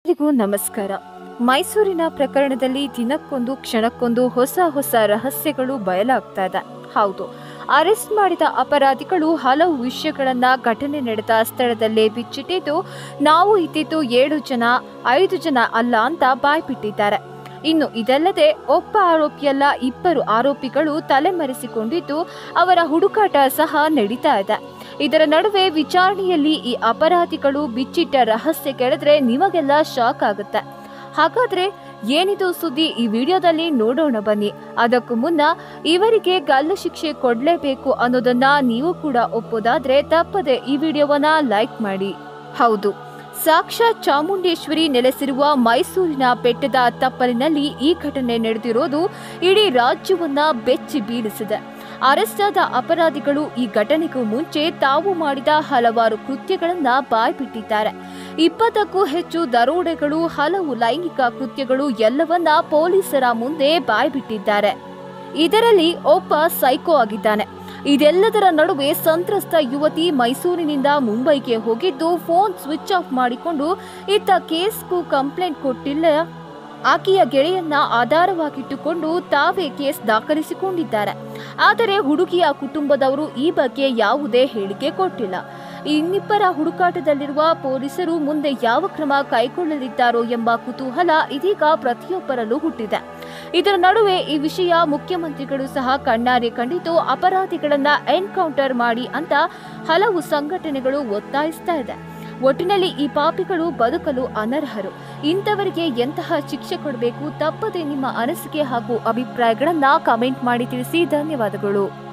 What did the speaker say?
ಎಲ್ಲರಿಗೂ ನಮಸ್ಕಾರ ಮೈಸೂರಿನ ಪ್ರಕರಣದಲ್ಲಿ ದಿನಕ್ಕೊಂದು ಕ್ಷಣಕ್ಕೊಂದು ಹೊಸ ಹೊಸ ರಹಸ್ಯಗಳು ಬಯಲಾಗ್ತಾ ಇದೆ ಹೌದು ಅರೆಸ್ಟ್ ಮಾಡಿದ ಅಪರಾಧಿಗಳು ಹಲವು ವಿಷಯಗಳನ್ನ ಘಟನೆ ನಡೆದ ಸ್ಥಳದಲ್ಲೇ ಬಿಚ್ಚಿಟ್ಟಿದ್ದು ನಾವು ಇದ್ದಿದ್ದು ಏಳು ಜನ ಐದು ಜನ ಅಲ್ಲ ಅಂತ ಬಾಯ್ಬಿಟ್ಟಿದ್ದಾರೆ ಇನ್ನು ಇದಲ್ಲದೆ ಒಬ್ಬ ಆರೋಪಿಯಲ್ಲ ಇಬ್ಬರು ಆರೋಪಿಗಳು ತಲೆಮರೆಸಿಕೊಂಡಿದ್ದು ಅವರ ಹುಡುಕಾಟ ಸಹ ನಡೀತಾ ಇದೆ ಇದರ ನಡುವೆ ವಿಚಾರಣೆಯಲ್ಲಿ ಈ ಅಪರಾಧಿಗಳು ಬಿಚ್ಚಿಟ್ಟ ರಹಸ್ಯ ಕೇಳಿದ್ರೆ ನಿಮಗೆಲ್ಲ ಶಾಕ್ ಆಗುತ್ತೆ ಹಾಗಾದ್ರೆ ಏನಿದು ಸುದ್ದಿ ಈ ವಿಡಿಯೋದಲ್ಲಿ ನೋಡೋಣ ಬನ್ನಿ ಅದಕ್ಕೂ ಮುನ್ನ ಇವರಿಗೆ ಗಲ್ಲು ಶಿಕ್ಷೆ ಕೊಡ್ಲೇಬೇಕು ಅನ್ನೋದನ್ನ ನೀವು ಕೂಡ ಒಪ್ಪೋದಾದ್ರೆ ತಪ್ಪದೆ ಈ ವಿಡಿಯೋವನ್ನ ಲೈಕ್ ಮಾಡಿ ಹೌದು ಸಾಕ್ಷಾತ್ ಚಾಮುಂಡೇಶ್ವರಿ ನೆಲೆಸಿರುವ ಮೈಸೂರಿನ ಬೆಟ್ಟದ ತಪ್ಪಲಿನಲ್ಲಿ ಈ ಘಟನೆ ನಡೆದಿರೋದು ಇಡೀ ರಾಜ್ಯವನ್ನ ಬೆಚ್ಚಿ ಬೀಳಿಸಿದೆ ಅರೆಸ್ಟ್ ಆದ ಅಪರಾಧಿಗಳು ಈ ಘಟನೆಗೂ ಮುಂಚೆ ತಾವು ಮಾಡಿದ ಹಲವಾರು ಕೃತ್ಯಗಳನ್ನ ಬಾಯ್ಬಿಟ್ಟಿದ್ದಾರೆ ಇಪ್ಪತ್ತಕ್ಕೂ ಹೆಚ್ಚು ದರೋಡೆಗಳು ಹಲವು ಲೈಂಗಿಕ ಕೃತ್ಯಗಳು ಎಲ್ಲವನ್ನ ಪೊಲೀಸರ ಮುಂದೆ ಬಾಯ್ಬಿಟ್ಟಿದ್ದಾರೆ ಇದರಲ್ಲಿ ಒಬ್ಬ ಸೈಕೋ ಆಗಿದ್ದಾನೆ ಇದೆಲ್ಲದರ ನಡುವೆ ಸಂತ್ರಸ್ತ ಯುವತಿ ಮೈಸೂರಿನಿಂದ ಮುಂಬೈಗೆ ಹೋಗಿದ್ದು ಫೋನ್ ಸ್ವಿಚ್ ಆಫ್ ಮಾಡಿಕೊಂಡು ಇತ್ತ ಕೇಸ್ಗೂ ಕಂಪ್ಲೇಂಟ್ ಕೊಟ್ಟಿಲ್ಲ ಆಕೆಯ ಗೆಳೆಯನ್ನ ಆಧಾರವಾಗಿಟ್ಟುಕೊಂಡು ತಾವೇ ಕೇಸ್ ದಾಖಲಿಸಿಕೊಂಡಿದ್ದಾರೆ ಆದರೆ ಹುಡುಗಿಯ ಕುಟುಂಬದವರು ಈ ಬಗ್ಗೆ ಯಾವುದೇ ಹೇಳಿಕೆ ಕೊಟ್ಟಿಲ್ಲ ಇನ್ನಿಬ್ಬರ ಹುಡುಕಾಟದಲ್ಲಿರುವ ಪೊಲೀಸರು ಮುಂದೆ ಯಾವ ಕ್ರಮ ಕೈಗೊಳ್ಳಲಿದ್ದಾರೋ ಎಂಬ ಕುತೂಹಲ ಇದೀಗ ಪ್ರತಿಯೊಬ್ಬರಲ್ಲೂ ಹುಟ್ಟಿದೆ ಇದರ ನಡುವೆ ಈ ವಿಷಯ ಮುಖ್ಯಮಂತ್ರಿಗಳು ಸಹ ಕಣ್ಣಾರೆ ಕಂಡಿದ್ದು ಅಪರಾಧಿಗಳನ್ನ ಎನ್ಕೌಂಟರ್ ಮಾಡಿ ಅಂತ ಹಲವು ಸಂಘಟನೆಗಳು ಒತ್ತಾಯಿಸ್ತಾ ಇದೆ ಒಟ್ಟಿನಲ್ಲಿ ಈ ಪಾಪಿಗಳು ಬದುಕಲು ಅನರ್ಹರು ಇಂಥವರಿಗೆ ಎಂತಹ ಶಿಕ್ಷೆ ಕೊಡಬೇಕು ತಪ್ಪದೆ ನಿಮ್ಮ ಅನಿಸಿಕೆ ಹಾಗೂ ಅಭಿಪ್ರಾಯಗಳನ್ನ ಕಮೆಂಟ್ ಮಾಡಿ ತಿಳಿಸಿ ಧನ್ಯವಾದಗಳು